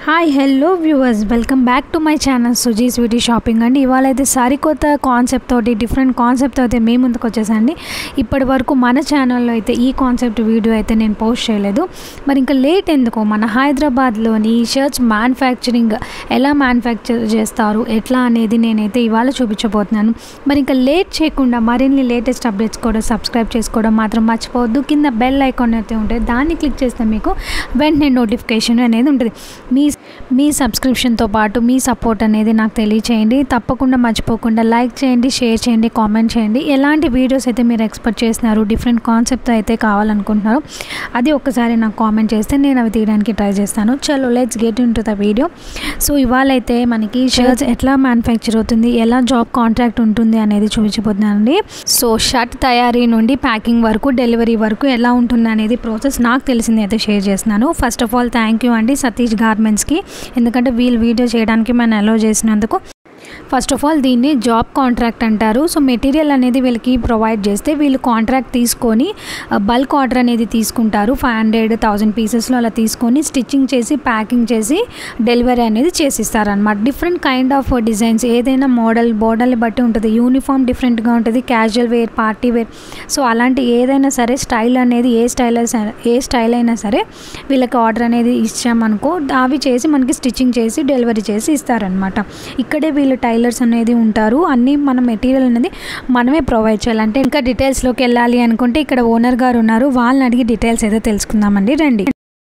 Hi hello viewers welcome back to my channel Suji sweety shopping అండి ఇవాళ అయితే సరికొత్త కాన్సెప్ట్ తోటి డిఫరెంట్ కాన్సెప్ట్ అయితే మీ ముందుకు వచ్చేసండి ఇప్పటి వరకు మన ఛానల్లో అయితే ఈ కాన్సెప్ట్ వీడియో అయితే నేను పోస్ట్ చేయలేదు మరి ఇంకా లేట్ ఎందుకు మన హైదరాబాద్లోని ఈ షర్ట్స్ మ్యానుఫ్యాక్చరింగ్ ఎలా మ్యానుఫ్యాక్చర్ చేస్తారు ఎట్లా అనేది నేనైతే ఇవాళ చూపించబోతున్నాను మరి ఇంకా లేట్ చేయకుండా మరిన్ని లేటెస్ట్ అప్డేట్స్ కూడా సబ్స్క్రైబ్ చేసుకోవడం మాత్రం మర్చిపోవద్దు కింద బెల్ ఐకాన్ అయితే ఉంటుంది దాన్ని క్లిక్ చేస్తే మీకు వెంటనే నోటిఫికేషన్ అనేది ఉంటుంది మీ మీ సబ్స్క్రిప్షన్తో పాటు మీ సపోర్ట్ అనేది నాకు తెలియచేయండి తప్పకుండా మర్చిపోకుండా లైక్ చేయండి షేర్ చేయండి కామెంట్ చేయండి ఎలాంటి వీడియోస్ అయితే మీరు ఎక్స్పెక్ట్ చేస్తున్నారు డిఫరెంట్ కాన్సెప్ట్ అయితే కావాలనుకుంటున్నారు అది ఒక్కసారి నాకు కామెంట్ చేస్తే నేను అవి తీయడానికి ట్రై చేస్తాను చలో let's get into the video so ఇవాళ అయితే మనకి షర్ట్స్ ఎట్లా మ్యానుఫ్యాక్చర్ అవుతుంది ఎలా జాబ్ కాంట్రాక్ట్ ఉంటుంది అనేది చూపించబోతున్నానండి సో షర్ట్ తయారీ నుండి ప్యాకింగ్ వరకు డెలివరీ వరకు ఎలా ఉంటుంది అనేది ప్రాసెస్ నాకు తెలిసింది అయితే షేర్ చేస్తున్నాను first of all thank you అండి సతీష్ గార్మెంట్స్కి ఎందుకంటే వీళ్ళు వీడియో చేయడానికి మనం అలో చేసినందుకు ఫస్ట్ ఆఫ్ ఆల్ దీన్ని జాబ్ కాంట్రాక్ట్ అంటారు సో మెటీరియల్ అనేది వీళ్ళకి ప్రొవైడ్ చేస్తే వీళ్ళు కాంట్రాక్ట్ తీసుకొని బల్క్ ఆర్డర్ అనేది తీసుకుంటారు ఫైవ్ హండ్రెడ్ థౌజండ్ పీసెస్లో అలా తీసుకొని స్టిచ్చింగ్ చేసి ప్యాకింగ్ చేసి డెలివరీ అనేది చేసిస్తారు అనమాట డిఫరెంట్ కైండ్ ఆఫ్ డిజైన్స్ ఏదైనా మోడల్ మోడల్ని బట్టి ఉంటుంది యూనిఫామ్ డిఫరెంట్గా ఉంటుంది casual wear party wear so అలాంటి ఏదైనా సరే స్టైల్ అనేది ఏ స్టైల్ సరే ఏ స్టైల్ అయినా సరే వీళ్ళకి ఆర్డర్ అనేది ఇచ్చామనుకో అవి చేసి మనకి స్టిచ్చింగ్ చేసి డెలివరీ చేసి ఇస్తారనమాట ఇక్కడే వీళ్ళు టైలర్స్ అనేది ఉంటారు అన్నీ మన మెటీరియల్ అనేది మనమే ప్రొవైడ్ చేయాలి అంటే ఇంకా డీటెయిల్స్లోకి వెళ్ళాలి అనుకుంటే ఇక్కడ ఓనర్ గారు ఉన్నారు వాళ్ళని అడిగి డీటెయిల్స్ అయితే తెలుసుకుందామండి రండి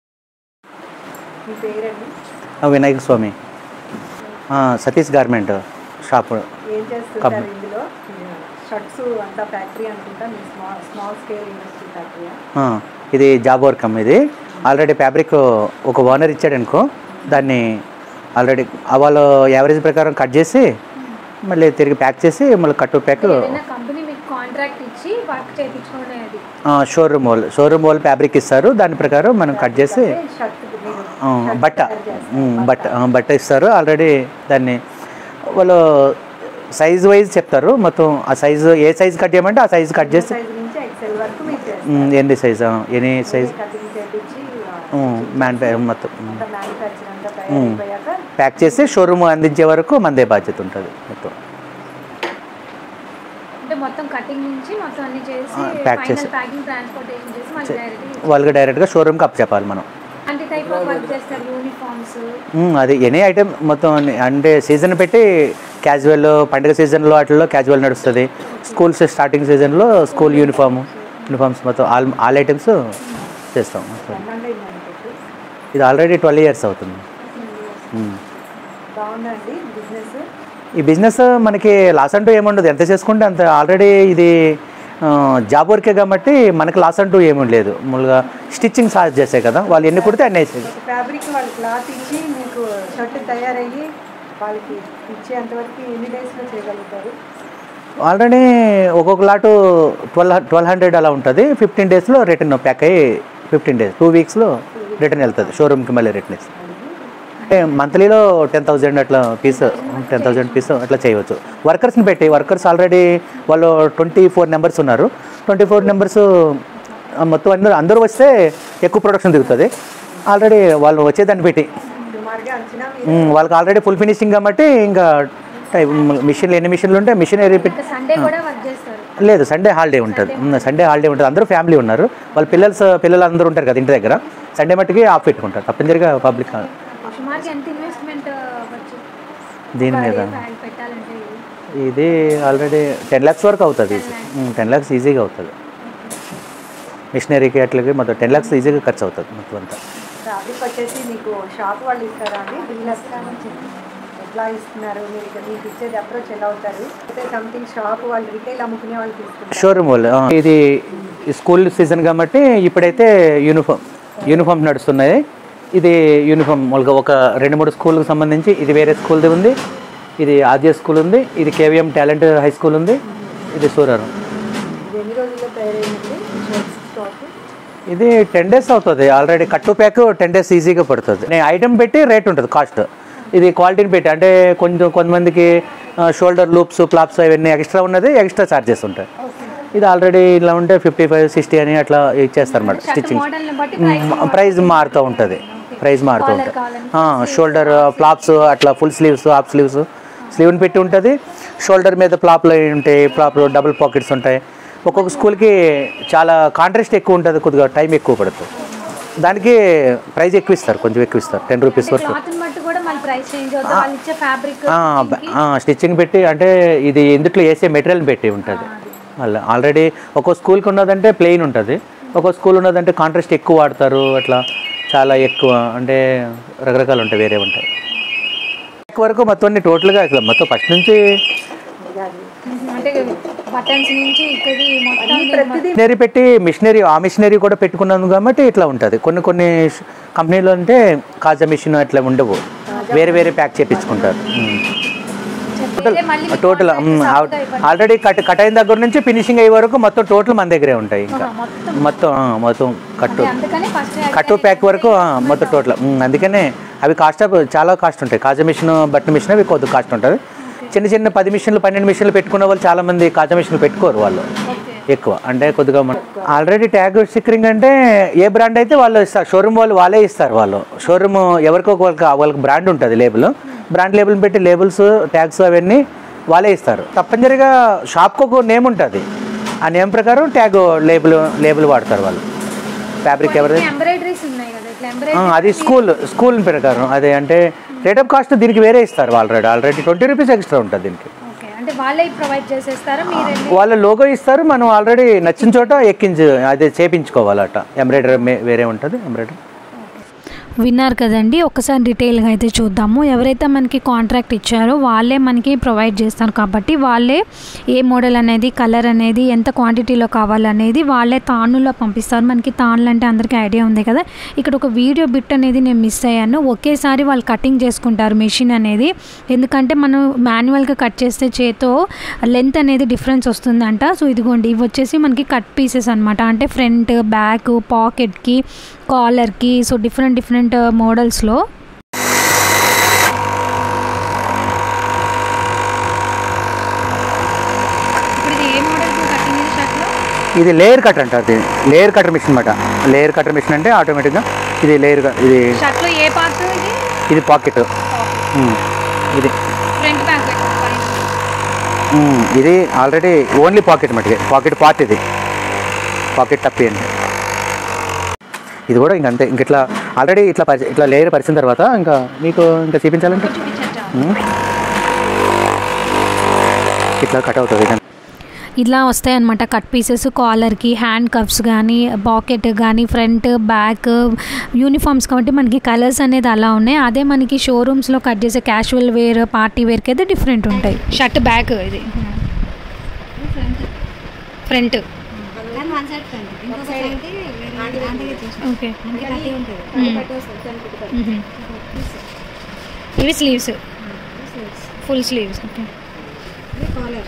మీ పేరండి ఆ, వినాయక స్వామి ఆ, సతీష్ గార్మెంట్ షాప్ ఏం చేస్తుంటారు ఇందులో షర్ట్స్ అంతా ఫ్యాక్టరీ అనుకుంటా మీ small small scale industry factory ఆ, ఇది జాబ్ వర్క్ అమ్మ ఇది ఆల్రెడీ ఫ్యాబ్రిక్ ఒక ఓనర్ ఇచ్చాడు అనుకో దాన్ని ఆల్రెడీ వాళ్ళ యావరేజ్ ప్రకారం కట్ చేసి మళ్ళీ తిరిగి ప్యాక్ చేసి మళ్ళీ కట్టు ప్యాక్ కంపెనీ మీకు కాంట్రాక్ట్ ఇచ్చి వర్క్ చేయించుకునేది షోరూమ్ వాళ్ళు షోరూమ్ వాళ్ళు ఫ్యాబ్రిక్ ఇస్తారు దాని ప్రకారం మనం కట్ చేసి షర్ట్ మీరు ఆ, బట్ట ఉమ్, బట్ట ఆ, బట్ట ఇస్తారు ఆల్రెడీ దాన్ని వాళ్ళు సైజ్ వైజ్ చెప్తారు మొత్తం ఆ సైజు ఏ సైజ్ కట్ చేయమంటే ఆ సైజ్ కట్ చేసి సైజ్ నుంచి ఎక్సెల్ వరకు మీరు చేస్తారు ఉమ్, ఎన్ని సైజ్ ఎనీ సైజ్ కటింగ్ చేపించి మ్యానుఫ్యా మొత్తం అంతా మ్యానుఫ్యాక్చర్ అంతా తయారైపోయాక ప్యాక్ చేసి షోరూమ్ అందించే వరకు మనదే బాధ్యత ఉంటుంది మొత్తం అంటే మొత్తం కటింగ్ నుంచి మొత్తం అన్ని చేసి ఆ, pack చేసి. ప్యాకింగ్ ట్రాన్స్పోర్టేషన్ చేసి మళ్ళీ డైరెక్ట్ వాళ్ళకి డైరెక్ట్గా షోరూమ్కి అప్ చెప్పాలి మనం అంటే టైప్ ఆఫ్ వర్క్ చేస్తారు యూనిఫామ్స్ ఉమ్, అది ఎనీ ఐటెం మొత్తం అన్ని- అంటే సీజన్ పెట్టి క్యాజువల్ పండుగ సీజన్లో వాటిల్లో క్యాజువల్ నడుస్తుంది స్కూల్స్ స్టార్టింగ్ సీజన్లో స్కూల్ యూనిఫామ్ యూనిఫామ్స్ మొత్తం ఆల్ ఆల్ ఐటమ్స్ చేస్తాం ఎన్నండి పెట్టి ఇది ఆల్రెడీ ట్వెల్వ్ ఇయర్స్ అవుతుంది ఉమ్. బాగుందండి బిజినెస్ ఈ బిజినెస్ మనకి లాస్ అంటూ ఏముండదు ఎంత చేసుకుంటే అంత ఆల్రెడీ ఇది ఆ, జాబ్ వర్కే కాబట్టి మనకి లాస్ అంటూ ఏముండలేదు మామూలుగా స్టిచ్చింగ్ సార్జ్ చేసే కదా వాళ్ళు ఎన్ని కుడితే అన్నీ వేసేది ఫ్యాబ్రిక్ వాళ్ళు క్లాత్ ఇచ్చి మీకు షర్ట్ తయారయ్యి వాళ్ళకి ఇచ్చేంత వరకు ఎన్ని డేస్లో చేయగలుగుతారు ఆల్రెడీ ఒక్కొక్క లాటు ట్వెల్వ్ ట్వెల్వ్ హండ్రెడ్ అలా ఉంటుంది ఫిఫ్టీన్ డేస్లో రిటర్న్ ప్యాక్ అయ్యి ఫిఫ్టీన్ డేస్ టూ వీక్స్లో రిటర్న్ వెళ్తుంది షోరూమ్కి మళ్ళీ రిటర్న్ ఇస్తుంది అంటే మంత్లీలో టెన్ థౌజండ్ అట్లా పీస్ టెన్ థౌజండ్ పీస్ అట్లా చేయవచ్చు వర్కర్స్ని పెట్టి వర్కర్స్ ఆల్రెడీ వాళ్ళు ట్వంటీ ఫోర్ నెంబర్స్ ఉన్నారు ట్వంటీ ఫోర్ నెంబర్స్ మొత్తం అందరూ అందరూ వస్తే ఎక్కువ ప్రొడక్షన్ దిగుతుంది ఆల్రెడీ వాళ్ళు వచ్చేదాన్ని పెట్టి సుమారుగా అంచనా మీరు ఉమ్, వాళ్ళకి ఆల్రెడీ ఫుల్ ఫినిషింగ్ కాబట్టి ఇంకా మిషన్లు ఎన్ని మిషన్లు ఉంటే మిషన్ రిపీట్ సండే కూడా వర్క్ చేస్తారు లేదు సండే హాలిడే ఉంటుంది ఉమ్, సండే హాలిడే ఉంటుంది అందరూ ఫ్యామిలీ ఉన్నారు వాళ్ళ పిల్లలు పిల్లలు అందరూ ఉంటారు కదా ఇంటి దగ్గర సండే మట్టుకి ఆఫ్ పెట్టుకుంటారు తప్పనిసరిగా పబ్లిక్ సుమారుగా ఎంత ఇన్వెస్ట్మెంట్ అవ్వచ్చు దీని మీద బ్యాగ్ పెట్టాలంటే ఇది ఆల్రెడీ టెన్ ల్యాక్స్ వరకు అవుతుంది టెన్ ల్యాక్స్ ఈజీగా అవుతుంది మిషనరీకి అట్లకి మొత్తం టెన్ ల్యాక్స్ ఈజీగా ఖర్చు అవుతుంది మొత్తం అంతా ఫ్యాబ్రిక్ వచ్చేసి మీకు షాప్ వాళ్ళు ఇస్తారా అండి డీలర్స్ ఎట్లా ఇస్తున్నారు మీరు ఇక్కడ మీకు ఇచ్చేది అప్రోచ్ ఎలా అవుతారు అయితే సంథింగ్ షాప్ వాళ్ళు రిటైల్ అమ్ముకునే వాళ్ళు తీసుకుంటారు షోరూమ్ వాళ్ళు ఆ, ఇది స్కూల్ సీజన్ కాబట్టి ఇప్పుడైతే యూనిఫామ్ యూనిఫామ్ నడుస్తున్నాయి ఇది యూనిఫామ్ మామూలుగా ఒక రెండు మూడు స్కూల్కి సంబంధించి ఇది వేరే స్కూల్ది ఉంది ఇది ఆద్య స్కూల్ ఉంది ఇది కేవీఎం టాలెంట్ హై స్కూల్ ఉంది ఇది సూరారం ఇది ఎన్ని రోజుల్లో తయారైందండి షర్ట్స్ స్టాక్ ఇది టెన్ డేస్ అవుతుంది ఆల్రెడీ కట్టు ప్యాక్ టెన్ డేస్ ఈజీగా పడుతుంది నేను ఐటమ్ పెట్టి రేట్ ఉంటుంది కాస్ట్ ఇది క్వాలిటీని పెట్టి అంటే కొంచెం కొంతమందికి షోల్డర్ లూప్స్ క్లాప్స్ అవన్నీ ఎక్స్ట్రా ఉన్నది ఎక్స్ట్రా ఛార్జెస్ ఉంటాయి ఇది ఆల్రెడీ ఇలా ఉంటే ఫిఫ్టీ ఫైవ్ సిక్స్టీ అని అట్లా ఇచ్చేస్తారు అన్నమాట స్టిచ్చింగ్ మోడల్ని బట్టి ప్రైస్ మారుతూ ఉంటుంది ప్రైస్ మారుతూ Collar ఉంటుంది కావాలని షోల్డర్ ఫ్లాప్స్ అట్లా ఫుల్ స్లీవ్స్ హాఫ్ స్లీవ్స్ స్లీవ్ని పెట్టి ఉంటుంది షోల్డర్ మీద ఫ్లాప్లు ఉంటాయి ఫ్లాప్ డబుల్ పాకెట్స్ ఉంటాయి ఒక్కొక్క స్కూల్కి చాలా కాంట్రాస్ట్ ఎక్కువ ఉంటుంది కొద్దిగా టైం ఎక్కువ పడుతుంది దానికి ప్రైస్ ఎక్కువ ఇస్తారు కొంచెం ఎక్కువ ఇస్తారు టెన్ రూపీస్ వరకు క్లాత్ బట్టి కూడా మళ్ళీ ప్రైస్ చేంజ్ అవుతుంది వాళ్ళు ఇచ్చే ఫ్యాబ్రిక్ స్టిచ్చింగ్ పెట్టి అంటే ఇది ఎందుట్లో వేసే మెటీరియల్ పెట్టి ఉంటుంది అలా ఆల్రెడీ ఒక్కో స్కూల్కి ఉన్నదంటే ప్లెయిన్ ఉంటుంది ఒక్కో స్కూల్ ఉన్నదంటే కాంట్రాస్ట్ ఎక్కువ వాడతారు అట్లా చాలా ఎక్కువ అంటే రకరకాలు ఉంటాయి వేరే ఉంటాయి ఎక్కువ వరకు మొత్తం అన్ని టోటల్గా అసలు మొత్తం ఫస్ట్ నుంచి అంటే బటన్స్ నుంచి ఇక్కడి మొత్తం మిషనరీ పెట్టి మిషనరీ ఆ మిషనరీ కూడా పెట్టుకున్నాను కాబట్టి ఇట్లా ఉంటుంది కొన్ని కొన్ని కంపెనీలు అంటే కాజా మిషన్ అట్లా ఉండవు వేరే వేరే ప్యాక్ చేపించుకుంటారు ఉమ్. వేరే మళ్ళీ మీకు టోటల్ contract సాగుతాయి ఇవన్నీ. ఆల్రెడీ కట్ కట్ అయిన దగ్గర నుంచి ఫినిషింగ్ అయ్యే వరకు మొత్తం టోటల్ మన దగ్గరే ఉంటాయి ఇంకా ఆహా, మొత్తం మొత్తం ఆ, మొత్తం కట్టు అదే అందుకని ఫస్ట్ కట్టు ప్యాక్ వరకు ఆ, మొత్తం టోటల్ ఉమ్, అందుకనే అవి కాస్ట్ ఆఫ్ చాలా కాస్ట్ ఉంటాయి కాజా మిషన్ బట్ట మిషన్ అవి కొద్ది కాస్ట్ ఉంటుంది చిన్న చిన్న పది మిషన్లు పన్నెండు మిషన్లు పెట్టుకున్న వాళ్ళు చాలా మంది కాజా మిషన్లు పెట్టుకోరు వాళ్ళు ఎక్కువ అంటే కొద్దిగా ఆల్రెడీ ట్యాగ్ స్టిక్కరింగ్ అంటే ఏ బ్రాండ్ అయితే వాళ్ళు ఇస్తారు షోరూమ్ వాళ్ళు వాళ్ళే ఇస్తారు వాళ్ళు షోరూమ్ ఎవరికో వాళ్ళకి వాళ్ళకి బ్రాండ్ ఉంటుంది లేబుల్ బ్రాండ్ లేబుల్ పెట్టి లేబుల్స్ ట్యాగ్స్ అవన్నీ వాళ్ళే ఇస్తారు తప్పనిసరిగా షాప్కి ఒక నేమ్ ఉంటుంది ఆ నేమ్ ప్రకారం ట్యాగ్ లేబుల్ లేబుల్ వాడతారు వాళ్ళు ఫ్యాబ్రిక్ ఎవరిది ఎంబ్రాయిడరీస్ ఉన్నాయి కదా ఇట్లా ఆ, ఎంబ్రాయిడరీ అది స్కూల్ స్కూల్ ప్రకారం అదే అంటే రేట్ ఆఫ్ కాస్ట్ దీనికి వేరే ఇస్తారు already already twenty rupees extra ఉంటుంది దీనికి ఓకే అంటే వాళ్ళే ప్రొవైడ్ చేసేస్తారా మీరు వెళ్ళి వాళ్ళ లోగో ఇస్తారు మనం ఆల్రెడీ నచ్చిన చోట ఎక్కించి అదే చేపించుకోవాలట ఎంబ్రాయిడరీ వేరే ఉంటుంది ఎంబ్రాయిడరీ విన్నారు కదండి ఒకసారి డీటెయిల్గా అయితే చూద్దాము ఎవరైతే మనకి కాంట్రాక్ట్ ఇచ్చారో వాళ్ళే మనకి ప్రొవైడ్ చేస్తారు కాబట్టి వాళ్ళే ఏ మోడల్ అనేది కలర్ అనేది ఎంత క్వాంటిటీలో కావాలనేది వాళ్ళే తానులో పంపిస్తారు మనకి తానులు అంటే అందరికీ ఐడియా ఉంది కదా ఇక్కడ ఒక వీడియో బిట్ అనేది నేను మిస్ అయ్యాను ఒకేసారి వాళ్ళు కటింగ్ చేసుకుంటారు మెషిన్ అనేది ఎందుకంటే మనం మాన్యువల్గా కట్ చేస్తే చేతో లెంత్ అనేది డిఫరెన్స్ వస్తుందంట సో ఇదిగోండి ఇవి వచ్చేసి మనకి కట్ పీసెస్ అనమాట అంటే ఫ్రంట్ బ్యాక్ పాకెట్కి కాలర్కి సో డిఫరెంట్ డిఫరెంట్ మోడల్స్లో ఇప్పుడు ఇది ఏ మోడల్ కటింగ్ షర్ట్లో ఇది లేయర్ కట్ అంటారు దీన్ని లేయర్ కటర్ మిషన్ అనమాట లేయర్ కటర్ మిషన్ అంటే ఆటోమేటిక్గా ఇది లేయర్ ఇది షర్ట్లో ఏ పార్ట్ ఇది ఇది పాకెట్ ఇది ఫ్రంట్ బ్యాక్ ఉమ్, ఇది ఆల్రెడీ ఓన్లీ పాకెట్ మటుకే పాకెట్ పార్ట్ ఇది పాకెట్ టప్పి అంటే ఇది కూడా ఇంక అంతే ఇంక ఇట్లా ఆల్రెడీ ఇట్లా పరిచి ఇట్లా లేయర్ పరిచిన తర్వాత ఇంకా మీకు ఇంకా చూపించాలంటే ఉమ్. ఇట్లా కట్ అవుతుంది ఇదంతా. ఇలా వస్తాయి అనమాట కట్ పీసెస్ కాలర్కి హ్యాండ్ కప్స్ కానీ పాకెట్ కానీ ఫ్రంట్ బ్యాక్ యూనిఫామ్స్ కాబట్టి మనకి కలర్స్ అనేది అలా ఉన్నాయి అదే మనకి షోరూమ్స్లో కట్ చేసే క్యాజువల్ వేర్ పార్టీ వేర్కి అయితే డిఫరెంట్ ఉంటాయి షర్ట్ బ్యాక్ ఇది ఫ్రంట్ కానీ వన్ సైడ్ ఫ్రంట్ ఇంకో సైడ్ అయితే అందుకే చేసిన ఓకే అందుకే కట్టి ఉంటుంది ఇవి స్లీవ్స్ ఫుల్ స్లీవ్స్ ఓకే ఇది కాలర్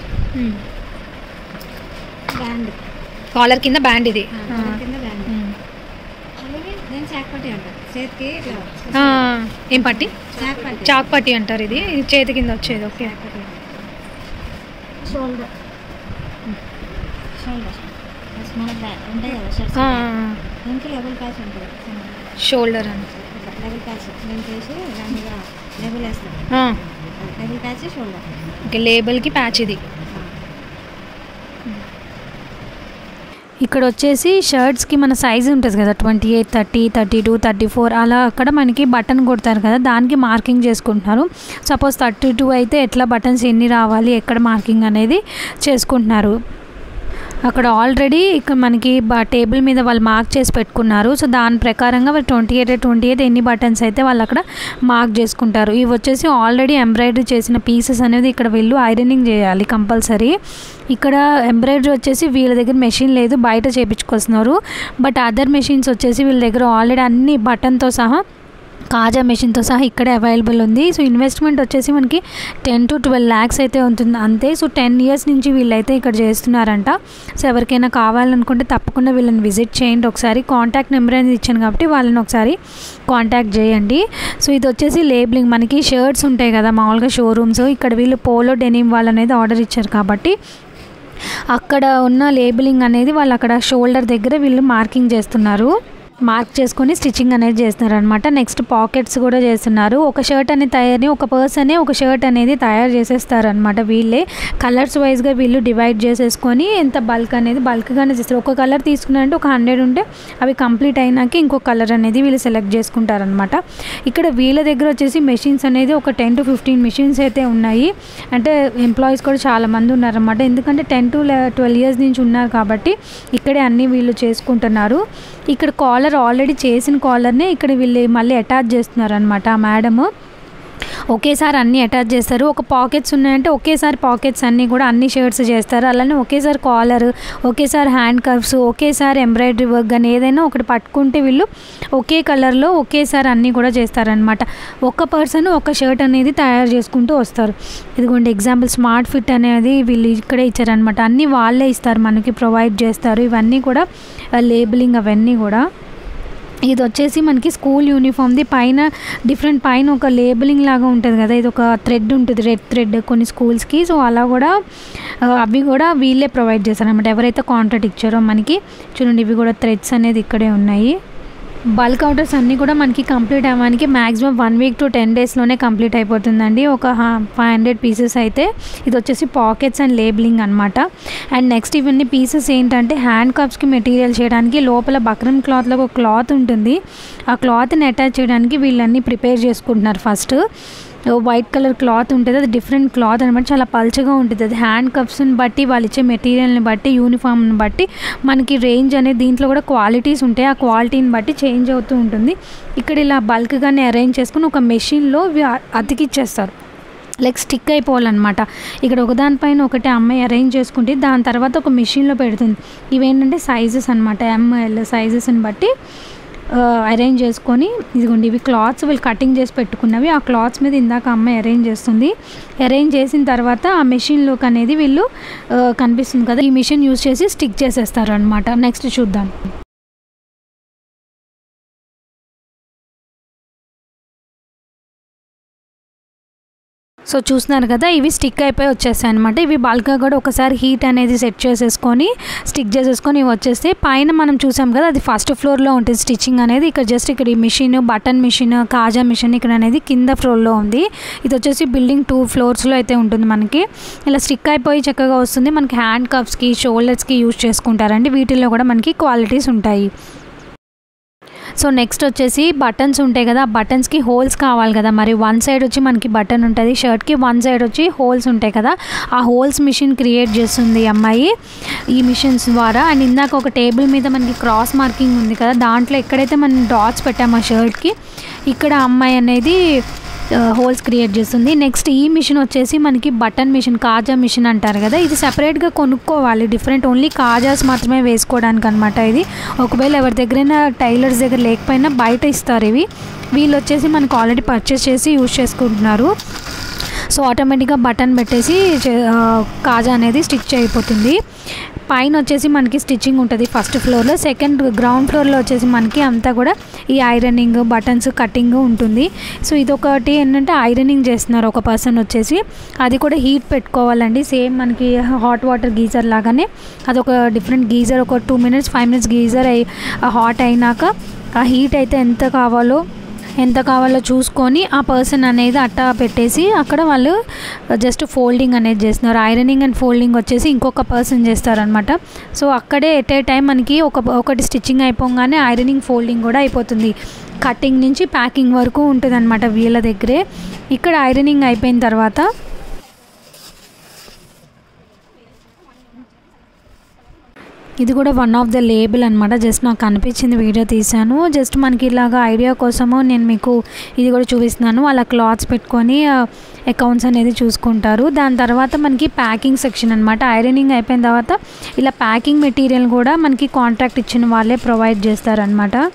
బ్యాండ్ కాలర్ కింద బ్యాండ్ ఇది కింద బ్యాండ్ అలాగే నేను చాక్ పట్టి అంటారు చేతికి ఇట్లా ఆ, ఏం పట్టి చాక్ పట్టి చాక్ పట్టి అంటారు ఇది ఇది చేతి కింద వచ్చేది ఓకే షోల్డర్ షోల్డర్ మన బ్యాక్ ఉంటాయి కదా షర్ట్స్ దీనికి లెవెల్ ప్యాచ్ ఉంటుంది షోల్డర్ అని లెవెల్ ప్యాచ్ నేను చేసి దాని మీద లెవెల్ వేస్తాను ఆ, లెవెల్ ప్యాచ్ షోల్డర్ ఓకే లేబుల్కి ప్యాచ్ ఇది ఇక్కడ వచ్చేసి షర్ట్స్కి మన సైజ్ ఉంటుంది కదా twenty eight thirty thirty two thirty four అలా అక్కడ మనకి బటన్ కొడతారు కదా దానికి మార్కింగ్ చేసుకుంటున్నారు సపోజ్ థర్టీ టూ అయితే ఎట్లా బటన్స్ ఎన్ని రావాలి ఎక్కడ మార్కింగ్ అనేది చేసుకుంటున్నారు అక్కడ ఆల్రెడీ ఇక్కడ మనకి బ టేబుల్ మీద వాళ్ళు మార్క్ చేసి పెట్టుకున్నారు సో దాని ప్రకారంగా వాళ్ళు ట్వంటీ ఎయిట్ ట్వంటీ ఎయిట్ ఎన్ని బటన్స్ అయితే వాళ్ళు అక్కడ మార్క్ చేసుకుంటారు ఇవి వచ్చేసి ఆల్రెడీ ఎంబ్రాయిడరీ చేసిన పీసెస్ అనేది ఇక్కడ వీళ్ళు ఐరనింగ్ చేయాలి కంపల్సరీ ఇక్కడ ఎంబ్రాయిడరీ వచ్చేసి వీళ్ళ దగ్గర మెషిన్ లేదు బయట చేయించుకొస్తున్నారు బట్ అదర్ మెషిన్స్ వచ్చేసి వీళ్ళ దగ్గర ఆల్రెడీ అన్ని బటన్తో సహా కాజా మెషిన్తో సహా ఇక్కడే అవైలబుల్ ఉంది సో ఇన్వెస్ట్మెంట్ వచ్చేసి మనకి టెన్ టు ట్వెల్వ్ ల్యాక్స్ అయితే ఉంటుంది అంతే సో టెన్ ఇయర్స్ నుంచి వీళ్ళైతే ఇక్కడ చేస్తున్నారంట సో ఎవరికైనా కావాలనుకుంటే తప్పకుండా వీళ్ళని విజిట్ చేయండి ఒకసారి కాంటాక్ట్ నెంబర్ అనేది ఇచ్చాను కాబట్టి వాళ్ళని ఒకసారి కాంటాక్ట్ చేయండి సో ఇది వచ్చేసి లేబులింగ్ మనకి షర్ట్స్ ఉంటాయి కదా మామూలుగా షోరూమ్స్ ఇక్కడ వీళ్ళు పోలో డెనిమ్ వాళ్ళు అనేది ఆర్డర్ ఇచ్చారు కాబట్టి అక్కడ ఉన్న లేబులింగ్ అనేది వాళ్ళు అక్కడ షోల్డర్ దగ్గర వీళ్ళు మార్కింగ్ చేస్తున్నారు మార్క్ చేసుకొని స్టిచ్చింగ్ అనేది చేస్తున్నారు అనమాట నెక్స్ట్ పాకెట్స్ కూడా చేస్తున్నారు ఒక షర్ట్ అనేది తయారు ఒక పర్సనే ఒక షర్ట్ అనేది తయారు చేసేస్తారు అనమాట వీళ్ళే కలర్స్ వైజ్గా వీళ్ళు డివైడ్ చేసేసుకొని ఎంత బల్క్ అనేది బల్క్గానే చేస్తారు ఒక కలర్ తీసుకున్నారంటే ఒక హండ్రెడ్ ఉంటే అవి కంప్లీట్ అయినాక ఇంకో కలర్ అనేది వీళ్ళు సెలెక్ట్ చేసుకుంటారనమాట ఇక్కడ వీళ్ళ దగ్గర వచ్చేసి మెషిన్స్ అనేది ఒక టెన్ టు ఫిఫ్టీన్ మెషిన్స్ అయితే ఉన్నాయి అంటే ఎంప్లాయీస్ కూడా చాలా మంది ఉన్నారన్నమాట ఎందుకంటే టెన్ టు ట్వెల్వ్ ఇయర్స్ నుంచి ఉన్నారు కాబట్టి ఇక్కడే అన్నీ వీళ్ళు చేసుకుంటున్నారు ఇక్కడ కాలర్ ఆల్రెడీ చేసిన కాలర్నే ఇక్కడ వీళ్ళు మళ్ళీ అటాచ్ చేస్తున్నారు అనమాట ఆ మేడము ఒకేసారి అన్నీ అటాచ్ చేస్తారు ఒక పాకెట్స్ ఉన్నాయంటే ఒకేసారి పాకెట్స్ అన్నీ కూడా అన్ని షర్ట్స్ చేస్తారు అలానే ఒకేసారి కాలర్ ఒకేసారి హ్యాండ్ కప్స్ ఒకేసారి ఎంబ్రాయిడరీ వర్క్ కానీ ఏదైనా ఒకటి పట్టుకుంటే వీళ్ళు ఒకే కలర్లో ఒకేసారి అన్నీ కూడా చేస్తారనమాట ఒక పర్సన్ ఒక షర్ట్ అనేది తయారు చేసుకుంటూ వస్తారు ఇదిగోండి ఎగ్జాంపుల్ స్మార్ట్ ఫిట్ అనేది వీళ్ళు ఇక్కడే ఇచ్చారనమాట అన్నీ వాళ్ళే ఇస్తారు మనకి ప్రొవైడ్ చేస్తారు ఇవన్నీ కూడా లేబులింగ్ అవన్నీ కూడా ఇది వచ్చేసి మనకి స్కూల్ యూనిఫామ్ది పైన డిఫరెంట్ పైన ఒక లేబులింగ్ లాగా ఉంటుంది కదా ఇది ఒక థ్రెడ్ ఉంటుంది రెడ్ థ్రెడ్ కొన్ని స్కూల్స్కి సో అలా కూడా ఆ, అవి కూడా వీళ్ళే ప్రొవైడ్ చేస్తారు అనమాట ఎవరైతే కాంట్రాక్ట్ ఇచ్చారో మనకి చూడండి ఇవి కూడా థ్రెడ్స్ అనేది ఇక్కడే ఉన్నాయి బల్క్ ఆర్డర్స్ అన్నీ కూడా మనకి కంప్లీట్ అవ్వడానికి maximum one week to ten డేస్లోనే కంప్లీట్ అయిపోతుందండి ఒక ఫైవ్ హండ్రెడ్ పీసెస్ అయితే ఇది వచ్చేసి పాకెట్స్ అండ్ లేబులింగ్ అనమాట అండ్ నెక్స్ట్ ఇవన్నీ పీసెస్ ఏంటంటే హ్యాండ్ కప్స్కి మెటీరియల్ చేయడానికి లోపల బక్రమ్ క్లాత్లో ఒక క్లాత్ ఉంటుంది ఆ క్లాత్ని అటాచ్ చేయడానికి వీళ్ళన్నీ ప్రిపేర్ చేసుకుంటున్నారు ఫస్ట్ వైట్ కలర్ క్లాత్ ఉంటుంది అది డిఫరెంట్ క్లాత్ అనమాట చాలా పల్చగా ఉంటుంది అది హ్యాండ్ కప్స్ని బట్టి వాళ్ళు ఇచ్చే మెటీరియల్ని బట్టి యూనిఫామ్ని బట్టి మనకి రేంజ్ అనేది దీంట్లో కూడా క్వాలిటీస్ ఉంటాయి ఆ క్వాలిటీని బట్టి చేంజ్ అవుతూ ఉంటుంది ఇక్కడ ఇలా బల్క్గానే అరేంజ్ చేసుకుని ఒక మెషిన్లో ఇవి అ- అతికిచ్చేస్తారు లైక్ స్టిక్ అయిపోవాలన్నమాట ఇక్కడ ఒకదానిపైన ఒకటి అమ్మాయి అరేంజ్ చేసుకుంటే దాని తర్వాత ఒక మిషన్లో పెడుతుంది ఇవేంటంటే సైజెస్ అనమాట ఎంఎల్ సైజెస్ని బట్టి అరేంజ్ చేసుకొని ఇదిగోండి ఇవి క్లాత్స్ వీళ్ళు కటింగ్ చేసి పెట్టుకున్నవి ఆ క్లాత్స్ మీద ఇందాక అమ్మాయి అరేంజ్ చేస్తుంది అరేంజ్ చేసిన తర్వాత ఆ మెషిన్లోకి అనేది వీళ్ళు ఆ, కనిపిస్తుంది కదా ఈ మిషన్ యూస్ చేసి స్టిక్ చేసేస్తారు అనమాట నెక్స్ట్ చూద్దాం సో చూస్తున్నారు కదా ఇవి స్టిక్ అయిపోయి వచ్చేస్తాయి అనమాట ఇవి బల్క్గా కూడా ఒకసారి హీట్ అనేది సెట్ చేసేసుకొని స్టిక్ చేసేసుకొని ఇవి వచ్చేస్తే పైన మనం చూసాం కదా అది ఫస్ట్ ఫ్లోర్లో ఉంటుంది స్టిచ్చింగ్ అనేది ఇక్కడ జస్ట్ ఇక్కడ ఈ మిషన్ బటన్ మిషన్ కాజా మిషన్ ఇక్కడ అనేది కింద ఫ్లోర్లో ఉంది ఇది వచ్చేసి బిల్డింగ్ టూ ఫ్లోర్స్లో అయితే ఉంటుంది మనకి ఇలా స్టిక్ అయిపోయి చక్కగా వస్తుంది మనకి హ్యాండ్ కప్స్కి షోల్డర్స్కి యూజ్ చేసుకుంటారండి వీటిల్లో కూడా మనకి క్వాలిటీస్ ఉంటాయి సో నెక్స్ట్ వచ్చేసి బటన్స్ ఉంటాయి కదా ఆ బటన్స్కి హోల్స్ కావాలి కదా మరి వన్ సైడ్ వచ్చి మనకి బటన్ ఉంటుంది షర్ట్కి వన్ సైడ్ వచ్చి హోల్స్ ఉంటాయి కదా ఆ హోల్స్ మిషన్ క్రియేట్ చేస్తుంది ఈ అమ్మాయి ఈ మిషన్స్ ద్వారా అండ్ ఇందాక ఒక టేబుల్ మీద మనకి క్రాస్ మార్కింగ్ ఉంది కదా దాంట్లో ఎక్కడైతే మనం డాట్స్ పెట్టాము ఆ షర్ట్కి ఇక్కడ అమ్మాయి అనేది హోల్స్ క్రియేట్ చేస్తుంది నెక్స్ట్ ఈ మిషన్ వచ్చేసి మనకి బటన్ మిషన్ కాజా మిషన్ అంటారు కదా ఇది సపరేట్గా కొనుక్కోవాలి డిఫరెంట్ ఓన్లీ కాజాస్ మాత్రమే వేసుకోవడానికి అనమాట ఇది ఒకవేళ ఎవరి దగ్గరైనా టైలర్స్ దగ్గర లేకపోయినా బయట ఇస్తారు ఇవి వీళ్ళు వచ్చేసి మనకు ఆల్రెడీ పర్చేస్ చేసి యూజ్ చేసుకుంటున్నారు సో ఆటోమేటిక్గా బటన్ పెట్టేసి చే- ఆ, కాజా అనేది స్టిచ్ అయిపోతుంది పైన వచ్చేసి మనకి స్టిచ్చింగ్ ఉంటుంది ఫస్ట్ ఫ్లోర్లో సెకండ్ గ్రౌండ్ ఫ్లోర్లో వచ్చేసి మనకి అంతా కూడా ఈ ఐరనింగ్ బటన్స్ కటింగ్ ఉంటుంది సో ఇదొకటి ఏంటంటే ఐరనింగ్ చేస్తున్నారు ఒక పర్సన్ వచ్చేసి అది కూడా హీట్ పెట్టుకోవాలండి సేమ్ మనకి హాట్ వాటర్ గీజర్ లాగానే అదొక డిఫరెంట్ గీజర్ ఒక two minutes five minutes geyser అయి హాట్ అయినాక ఆ హీట్ అయితే ఎంత కావాలో ఎంత కావాలో చూసుకొని ఆ పర్సన్ అనేది అట్టా పెట్టేసి అక్కడ వాళ్ళు జస్ట్ ఫోల్డింగ్ అనేది చేస్తున్నారు ఐరనింగ్ అండ్ ఫోల్డింగ్ వచ్చేసి ఇంకొక పర్సన్ చేస్తారనమాట సో అక్కడే ఎట్ ఏ టైం మనకి ఒక ఒకటి స్టిచ్చింగ్ అయిపోగానే ఐరనింగ్ ఫోల్డింగ్ కూడా అయిపోతుంది కటింగ్ నుంచి ప్యాకింగ్ వరకు ఉంటుంది అనమాట వీళ్ళ దగ్గరే ఇక్కడ ఐరనింగ్ అయిపోయిన తర్వాత ఇది కూడా వన్ ఆఫ్ ద లేబుల్ అనమాట జస్ట్ నాకు అనిపించింది వీడియో తీశాను జస్ట్ మనకి ఇలాగా ఐడియా కోసము నేను మీకు ఇది కూడా చూపిస్తున్నాను అలా క్లాత్స్ పెట్టుకొని అకౌంట్స్ అనేది చూసుకుంటారు దాని తర్వాత మనకి ప్యాకింగ్ సెక్షన్ అనమాట ఐరనింగ్ అయిపోయిన తర్వాత ఇలా ప్యాకింగ్ మెటీరియల్ కూడా మనకి కాంట్రాక్ట్ ఇచ్చిన వాళ్ళే ప్రొవైడ్ చేస్తారనమాట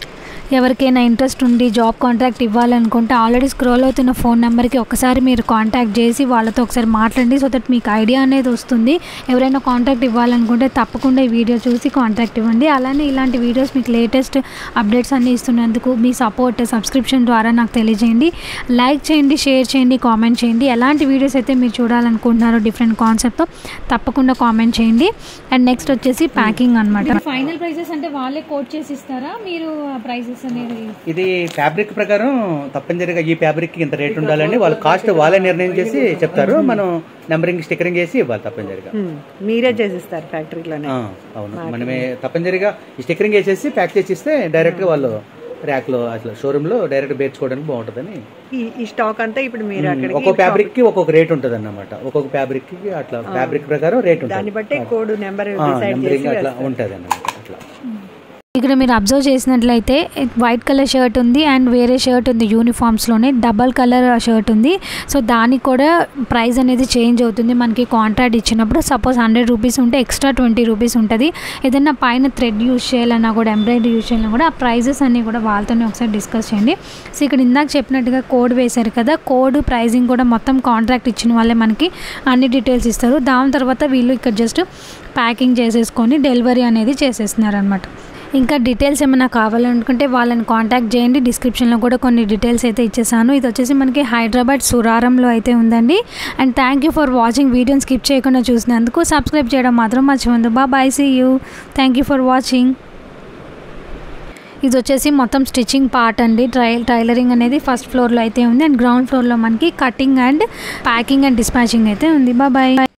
ఎవరికైనా ఇంట్రెస్ట్ ఉండి జాబ్ కాంట్రాక్ట్ ఇవ్వాలనుకుంటే ఆల్రెడీ స్క్రోల్ అవుతున్న ఫోన్ నెంబర్కి ఒకసారి మీరు కాంటాక్ట్ చేసి వాళ్ళతో ఒకసారి మాట్లాడండి సో దట్ మీకు ఐడియా అనేది వస్తుంది ఎవరైనా కాంటాక్ట్ ఇవ్వాలనుకుంటే తప్పకుండా ఈ వీడియో చూసి కాంటాక్ట్ ఇవ్వండి అలానే ఇలాంటి వీడియోస్ మీకు లేటెస్ట్ అప్డేట్స్ అన్నీ ఇస్తున్నందుకు మీ సపోర్ట్ సబ్స్క్రిప్షన్ ద్వారా నాకు తెలియజేయండి లైక్ చేయండి షేర్ చేయండి కామెంట్ చేయండి ఎలాంటి వీడియోస్ అయితే మీరు చూడాలనుకుంటున్నారో డిఫరెంట్ కాన్సెప్ట్తో తప్పకుండా కామెంట్ చేయండి అండ్ నెక్స్ట్ వచ్చేసి ప్యాకింగ్ అనమాట ఫైనల్ ప్రైజెస్ అంటే వాళ్ళే కోట్ చేసి ఇస్తారా మీరు ప్రైజెస్ అనేది ఇది ఫ్యాబ్రిక్ ప్రకారం తప్పనిసరిగా ఈ ఫ్యాబ్రిక్ ఇంత రేట్ ఉండాలని వాళ్ళు కాస్ట్ వాళ్ళే నిర్ణయం చేసి చెప్తారు మనం నెంబరింగ్ స్టిక్కరింగ్ చేసి ఇవ్వాలి తప్పనిసరిగా మ్మ్. మీరే చేసిస్తారు ఫ్యాక్టరీలోనే ఆ, అవును మనమే తప్పనిసరిగా ఈ స్టిక్కరింగ్ వేసేసి ప్యాక్ చేసి ఇస్తే డైరెక్ట్ గా వాళ్ళు ర్యాక్ లో అట్లా షోరూమ్ లో డైరెక్ట్ పేర్చుకోవడానికి బాగుంటుందని ఈ ఈ స్టాక్ అంతా ఇప్పుడు మీరు అక్కడికి ఒక్కొక్క ఫ్యాబ్రిక్ కి ఒక్కొక్క రేట్ ఉంటుంది అన్నమాట ఒక్కొక్క ఫ్యాబ్రిక్ కి అట్లా ఫ్యాబ్రిక్ ప్రకారం రేట్ దాన్ని ఉంటుంది బట్టే కోడ్ నెంబర్ డిసైడ్ నెంబరింగ్ చేసి అట్లా ఉంటుంది అన్నమాట అట్లా ఇక్కడ మీరు అబ్జర్వ్ చేసినట్లయితే వైట్ కలర్ షర్ట్ ఉంది అండ్ వేరే షర్ట్ ఉంది యూనిఫామ్స్లోనే డబల్ కలర్ షర్ట్ ఉంది సో దానికి కూడా ప్రైస్ అనేది చేంజ్ అవుతుంది మనకి కాంట్రాక్ట్ ఇచ్చినప్పుడు సపోజ్ హండ్రెడ్ రూపీస్ ఉంటే ఎక్స్ట్రా ట్వంటీ రూపీస్ ఉంటుంది ఏదైనా పైన థ్రెడ్ యూజ్ చేయాలన్నా కూడా ఎంబ్రాయిడరీ యూజ్ చేయాలన్నా కూడా ఆ ప్రైజెస్ అన్నీ కూడా వాళ్ళతోనే ఒకసారి డిస్కస్ చేయండి సో ఇక్కడ ఇందాక చెప్పినట్టుగా కోడ్ వేశారు కదా కోడ్ ప్రైజింగ్ కూడా మొత్తం కాంట్రాక్ట్ ఇచ్చిన వాళ్ళే మనకి అన్ని డీటెయిల్స్ ఇస్తారు దాని తర్వాత వీళ్ళు ఇక్కడ జస్ట్ ప్యాకింగ్ చేసేసుకొని డెలివరీ అనేది చేసేస్తున్నారు అనమాట ఇంకా డీటెయిల్స్ ఏమైనా కావాలనుకుంటే వాళ్ళని కాంటాక్ట్ చేయండి డిస్క్రిప్షన్లో కూడా కొన్ని డీటెయిల్స్ అయితే ఇచ్చేసాను ఇది వచ్చేసి మనకి హైదరాబాద్ సురారంలో అయితే ఉందండి and thank you for watching వీడియోని స్కిప్ చేయకుండా చూసినందుకు సబ్స్క్రైబ్ చేయడం మాత్రం మర్చిపోద్దు బా bye see you thank you for watching ఇది వచ్చేసి మొత్తం స్టిచ్చింగ్ పార్ట్ అండి ట్రై టైలరింగ్ అనేది ఫస్ట్ ఫ్లోర్లో అయితే ఉంది అండ్ గ్రౌండ్ ఫ్లోర్లో మనకి cutting and packing and dispatching అయితే ఉంది బా బాయ్